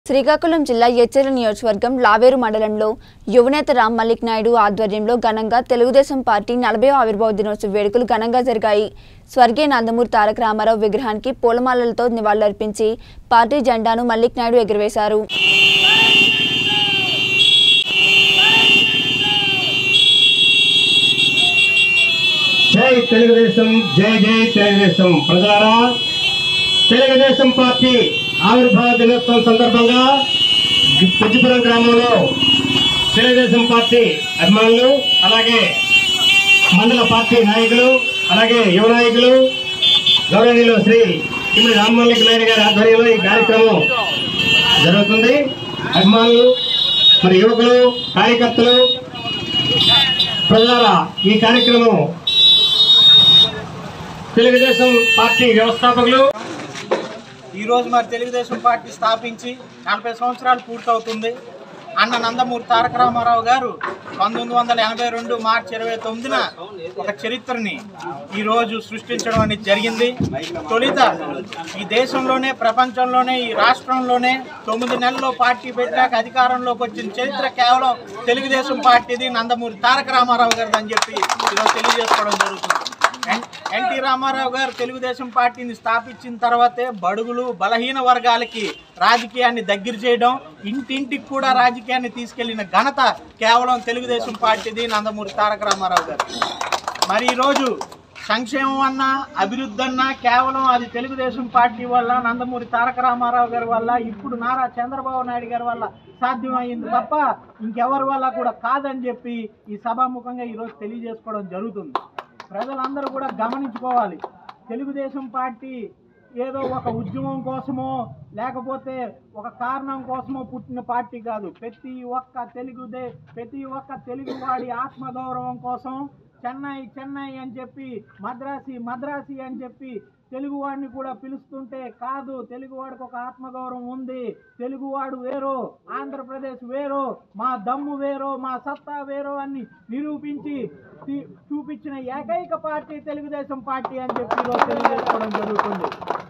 శ్రీకాకుళం జిల్లా ఎచ్చెల నియోజకవర్గం లావేరు మండలంలో యువనేత రామ్ మల్లిక్ నాయుడు ఆధ్వర్యంలో ఘనంగా తెలుగుదేశం పార్టీ నలభై ఆవిర్భావ దినోత్సవ వేడుకలు ఘనంగా జరిగాయి స్వర్గీయ నందమూరి తారక రామారావు విగ్రహానికి పూలమాలలతో నివాళులర్పించి పార్టీ జెండాను మల్లిక్ నాయుడు ఎగురవేశారు జై తెలుగుదేశం జై జై తెలుగుదేశం ప్రజలారా తెలుగుదేశం పార్టీ ఆవిర్భావ దినోత్సవం సందర్భంగా పెద్దిపురం గ్రామంలో తెలుగుదేశం పార్టీ అభిమానులు అలాగే మండల పార్టీ నాయకులు అలాగే యువ నాయకులు గౌరవనీయులు శ్రీ ఇమ్మడి రామ్మల్లిక నాయుడు గారి ఆధ్వర్యంలో ఈ కార్యక్రమం జరుగుతుంది అభిమానులు మరి యువకులు కార్యకర్తలు ప్రజలారా ఈ కార్యక్రమం తెలుగుదేశం పార్టీ వ్యవస్థాపకులు ఈ రోజు మరి తెలుగుదేశం పార్టీ స్థాపించి నలభై సంవత్సరాలు పూర్తవుతుంది అన్న నందమూరి తారక రామారావు గారు పంతొమ్మిది వందల ఎనభై రెండు మార్చి ఇరవై తొమ్మిదిన ఒక చరిత్రని ఈ రోజు సృష్టించడం అనేది జరిగింది తొలిత ఈ దేశంలోనే ప్రపంచంలోనే ఈ రాష్ట్రంలోనే తొమ్మిది నెలల్లో పార్టీ పెట్టాక అధికారంలోకి వచ్చిన చరిత్ర కేవలం తెలుగుదేశం పార్టీది నందమూరి తారక రామారావు గారిది అని చెప్పి ఈరోజు తెలియజేసుకోవడం జరుగుతుంది ఎన్- ఎన్టీ రామారావు గారు తెలుగుదేశం పార్టీని స్థాపించిన తర్వాతే బడుగులు బలహీన వర్గాలకి రాజకీయాన్ని దగ్గర చేయడం ఇంటింటికి కూడా రాజకీయాన్ని తీసుకెళ్లిన ఘనత కేవలం తెలుగుదేశం పార్టీది నందమూరి తారక రామారావు గారు మరి ఈరోజు సంక్షేమం అన్నా అభివృద్ధి అన్నా కేవలం అది తెలుగుదేశం పార్టీ వల్ల నందమూరి తారక రామారావు గారి వల్ల ఇప్పుడు నారా చంద్రబాబు నాయుడు గారి వల్ల సాధ్యమైంది తప్ప ఇంకెవరి వల్ల కూడా కాదని చెప్పి ఈ సభాముఖంగా ఈరోజు తెలియజేసుకోవడం జరుగుతుంది ప్రజలందరూ కూడా గమనించుకోవాలి తెలుగుదేశం పార్టీ ఏదో ఒక ఉద్యమం కోసమో లేకపోతే ఒక కారణం కోసమో పుట్టిన పార్టీ కాదు ప్రతి ఒక్క తెలుగుదే ప్రతి ఒక్క తెలుగువాడి ఆత్మగౌరవం కోసం చెన్నై చెన్నై అని చెప్పి మద్రాసి మద్రాసి అని చెప్పి తెలుగువాడిని కూడా పిలుస్తుంటే కాదు తెలుగువాడికి ఒక ఆత్మగౌరవం ఉంది తెలుగువాడు వేరో ఆంధ్రప్రదేశ్ వేరో మా దమ్ము వేరో మా సత్తా వేరో అని నిరూపించి తీ- చూపించిన ఏకైక పార్టీ తెలుగుదేశం పార్టీ అని చెప్పి ఈరోజు తెలియజేసుకోవడం జరుగుతుంది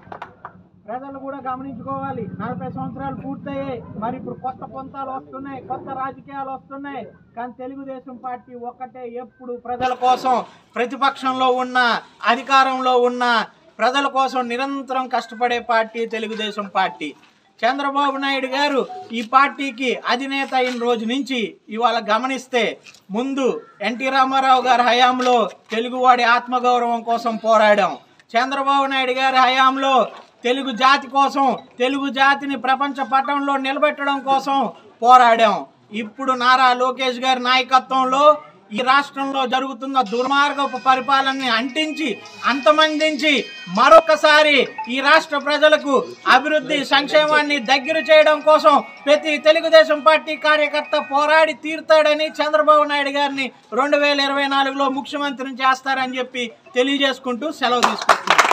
ప్రజలు కూడా గమనించుకోవాలి నలభై సంవత్సరాలు పూర్తయ్యాయి మరి ఇప్పుడు కొత్త పొంతాలు వస్తున్నాయి కొత్త రాజకీయాలు వస్తున్నాయి కానీ తెలుగుదేశం పార్టీ ఒక్కటే ఎప్పుడు ప్రజల కోసం ప్రతిపక్షంలో ఉన్న అధికారంలో ఉన్న ప్రజల కోసం నిరంతరం కష్టపడే పార్టీ తెలుగుదేశం పార్టీ చంద్రబాబు నాయుడు గారు ఈ పార్టీకి అధినేత అయిన రోజు నుంచి ఇవాళ గమనిస్తే ముందు ఎన్టీ రామారావు గారి హయాంలో తెలుగువాడి ఆత్మగౌరవం కోసం పోరాడాం చంద్రబాబు నాయుడు గారి హయాంలో తెలుగు జాతి కోసం తెలుగు జాతిని ప్రపంచ పటంలో నిలబెట్టడం కోసం పోరాడాం ఇప్పుడు నారా లోకేష్ గారి నాయకత్వంలో ఈ రాష్ట్రంలో జరుగుతున్న దుర్మార్గపు పరిపాలనని అంటించి అంతమందించి మరొకసారి ఈ రాష్ట్ర ప్రజలకు అభివృద్ధి సంక్షేమాన్ని దగ్గర చేయడం కోసం ప్రతి తెలుగుదేశం పార్టీ కార్యకర్త పోరాడి తీరుతాడని చంద్రబాబు నాయుడు గారిని రెండు వేల ఇరవై నాలుగులో ముఖ్యమంత్రిని చేస్తారని చెప్పి తెలియజేసుకుంటూ సెలవు తీసుకుంటున్నాను